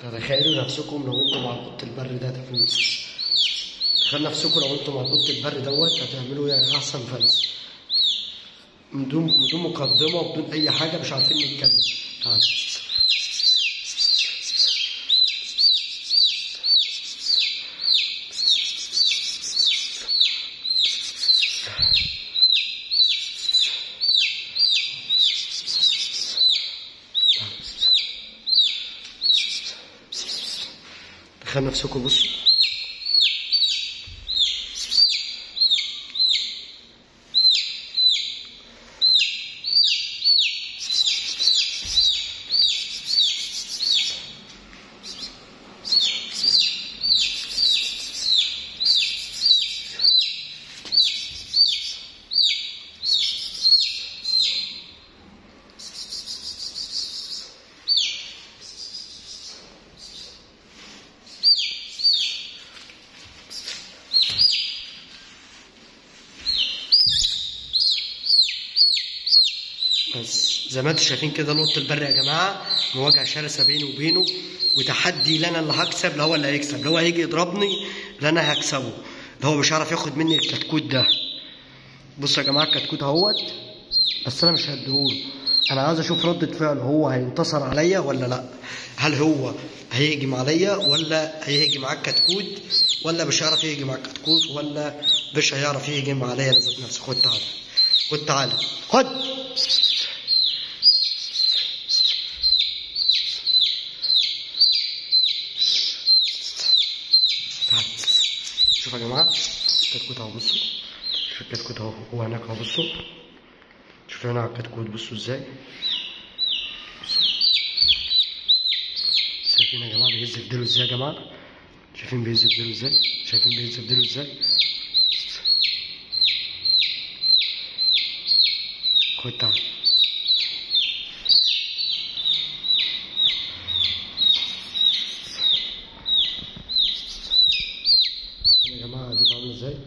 تتخيلوا نفسكم لو انتم مع القط البري ده تفلس تخيلوا نفسكم لو انتم مع القط البري دوت هتعملوا ايه احسن فلس بدون بدون مقدمه وبدون اي حاجه مش عارفين نتكلم تعال تخيل نفسكم بصوا بس زي ما انتم شايفين كده القط البري يا جماعه مواجهه شرسه بيني وبينه وتحدي لا انا اللي هكسب لا هو اللي هيكسب لا هو هيجي يضربني لا انا هكسبه لا هو مش هيعرف ياخد مني الكتكوت ده بصوا يا جماعه الكتكوت اهوت بس انا مش هديهوله انا عايز اشوف ردة فعله هو هينتصر عليا ولا لا هل هو هيهجم عليا ولا هيهجم معاك كتكوت ولا مش هيعرف يهجم معاك كتكوت ولا مش هيعرف يهجم عليا انا ذات نفسي خد تعالى خد تعالى خد تعال شوف يا جماعه الكتكوت اهو بصوا شوف الكتكوت اهو هو هناك اهو بصوا شوف هنا على الكتكوت بصوا ازاي بصوا. شايفين يا جماعه بيهز في ديله ازاي يا جماعه شايفين بيهز في ديله ازاي شايفين بيهز في ديله ازاي خد تعال يا جماعه دي عامله ازاي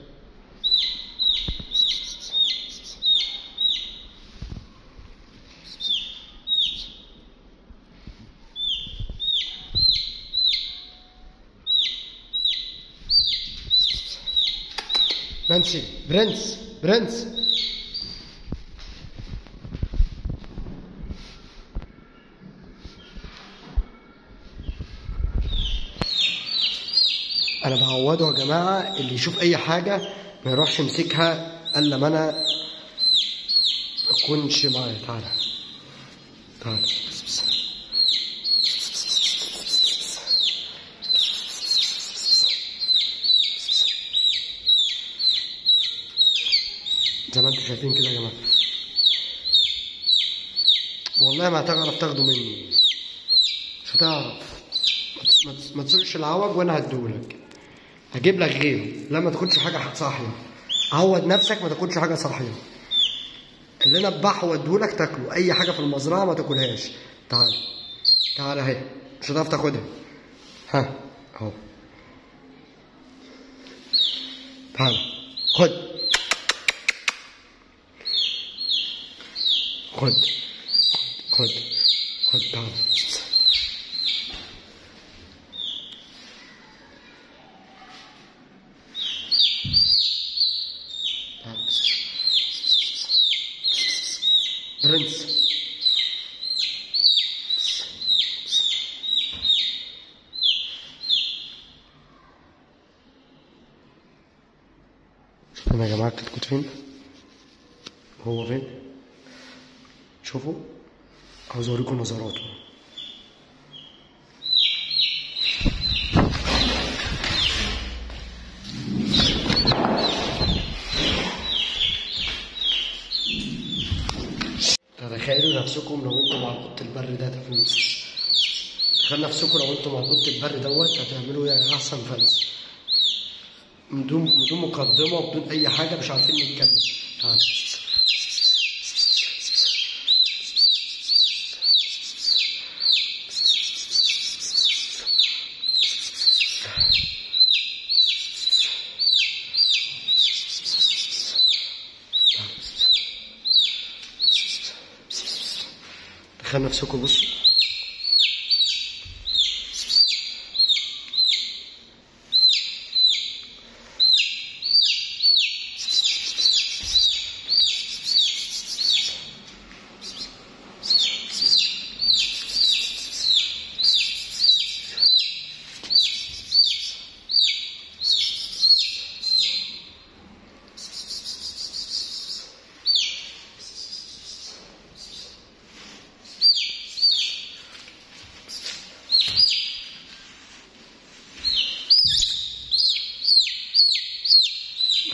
نانسي برنس برنس انا بعوده يا جماعه اللي يشوف اي حاجه ما يروحش يمسكها الا ما انا اكونش معايا تعالى تعالى بس بس. زي ما انتم شايفين كده يا جماعه والله ما هتعرف تاخده مني مش هتعرف ما تس- ما تس- ما تسوقش العوج وانا هديهولك هجيب لك غيره لا ما تاخدش حاجه صاحيه عود نفسك ما تاخدش حاجه صاحيه اللي انا اذبحه واديهولك تاكله اي حاجه في المزرعه ما تاكلهاش تعال تعال اهي مش هتعرف تاخدها ها اهو تعال خد خد خد خد تعال تعال برنس شوفوا يا جماعة الكتكوت فين هو فين شوفوا عاوز اوريكم نظراته تتخيلوا نفسكم لو انتم مع القط البري ده تفلس تخيل نفسكم لو انتم مع القط البري دوت هتعملوا ايه احسن فلس بدون بدون مقدمه وبدون اي حاجه مش عارفين نتكلم تعال تخيل نفسكم بصوا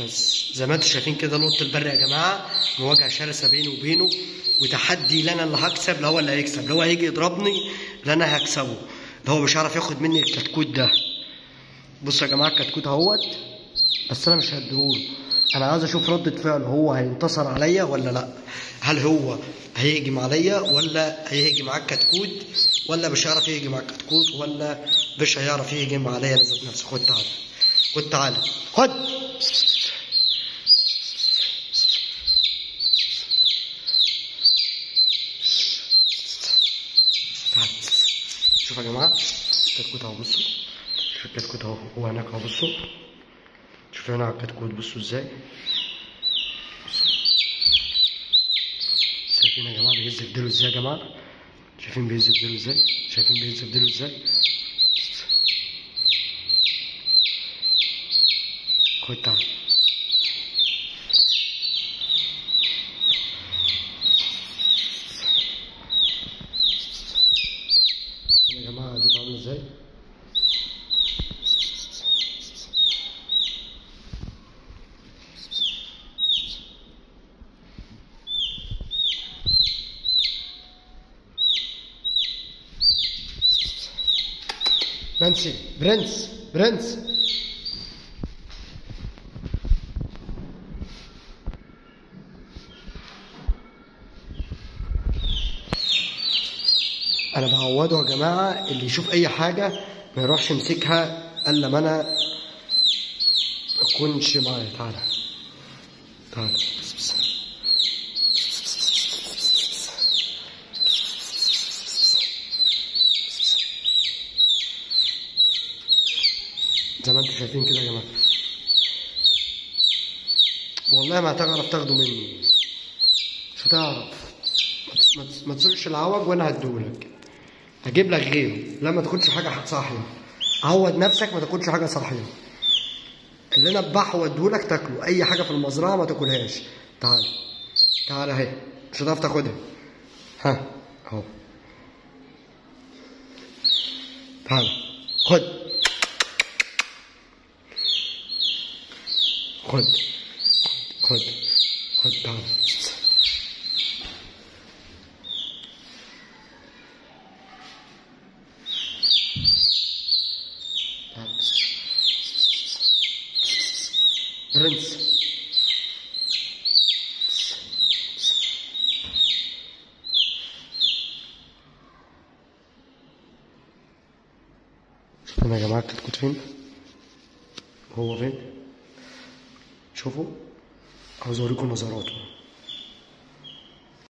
بس زي ما انتم شايفين كده القط البري يا جماعه مواجهه شرسه بيني وبينه وتحدي لا انا اللي هكسب لا هو اللي هيكسب لا هو هيجي يضربني لا انا هكسبه لا هو مش عارف ياخد مني الكتكوت ده بصوا يا جماعه الكتكوت اهوت بس انا مش هديهوله انا عايز اشوف ردة فعله هو هينتصر عليا ولا لا هل هو هيهجم عليا ولا هيهجم على الكتكوت ولا مش هيعرف يهجم على الكتكوت ولا مش هيعرف يهجم عليا انا ذات نفسي خد تعالى خد تعالى خد تعال شوف يا جماعه الكتكوت اهو بصوا شوف الكتكوت اهو هو هناك اهو بصوا شوفوا هنا على الكتكوت بصوا ازاي بصوا. شايفين يا جماعه بيهز في ديله ازاي يا جماعه شايفين بيهز في ديله ازاي شايفين بيهز في ديله ازاي خد تعال شايفين يا جماعه دي عامله ازاي نانسي برنس برنس انا بعوده يا جماعه اللي يشوف اي حاجه ما يروحش يمسكها الا ما انا اكونش معايا تعالى تعالى بس بس. زي ما انتم شايفين كده يا جماعه والله ما هتعرف تاخده مني مش هتعرف ما تس- ما تس- ما تسوقش العوج وانا هديهولك هجيب لك غيره لا ما تاخدش حاجه صاحيه عود نفسك ما تاخدش حاجه صاحيه اللي انا اذبحه واديهولك تاكله اي حاجه في المزرعه ما تاكلهاش تعال تعال اهي مش هتعرف تاخدها ها اهو تعال خد خد خد خد تعال تعال. برنس شوفوا يا جماعة الكتكوت فين هو فين شوفوا عاوز اوريكم نظراته